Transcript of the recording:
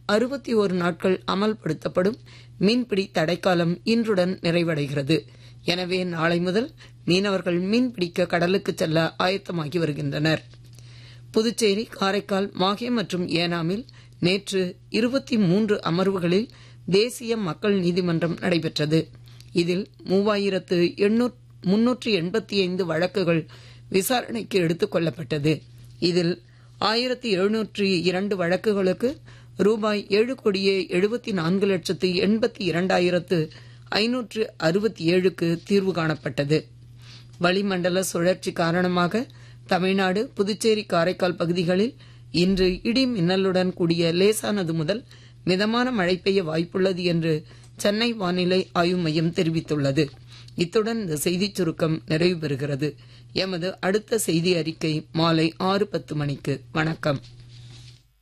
அறுபத்தி ஒரு நாட்கள் அமல்படுத்தப்படும் மீன்பிடி தடைக்காலம் இன்றுடன் நிறைவடைகிறது எனவே நாளை முதல் மீனவர்கள் மீன்பிடிக்க கடலுக்கு செல்ல ஆயத்தமாகி வருகின்றனர் புதுச்சேரி காரைக்கால் மாஹே மற்றும் ஏனாமில் நேற்று இருபத்தி மூன்று அமர்வுகளில் தேசிய மக்கள் நீதிமன்றம் நடைபெற்றது இதில் மூவாயிரத்து முன்னூற்றி எண்பத்தி ஐந்து வழக்குகள் விசாரணைக்கு எடுத்துக் கொள்ளப்பட்டது இதில் ஆயிரத்தி எழுநூற்றி இரண்டு வழக்குகளுக்கு ரூபாய் ஏழு கோடியே எழுபத்தி நான்கு லட்சத்து எண்பத்தி இரண்டாயிரத்து ஐநூற்று அறுபத்தி ஏழுக்கு தீர்வு காணப்பட்டது வளிமண்டல சுழற்சி காரணமாக தமிழ்நாடு புதுச்சேரி காரைக்கால் பகுதிகளில் இன்று இடி மின்னலுடன் கூடிய லேசானது முதல் மிதமான மழை பெய்ய வாய்ப்புள்ளது என்று சென்னை வானிலை ஆய்வு மையம் தெரிவித்துள்ளது இத்துடன் இந்த செய்திச் சுருக்கம் நிறைவு பெறுகிறது எமது அடுத்த செய்தி அறிக்கை மாலை ஆறு பத்து மணிக்கு வணக்கம்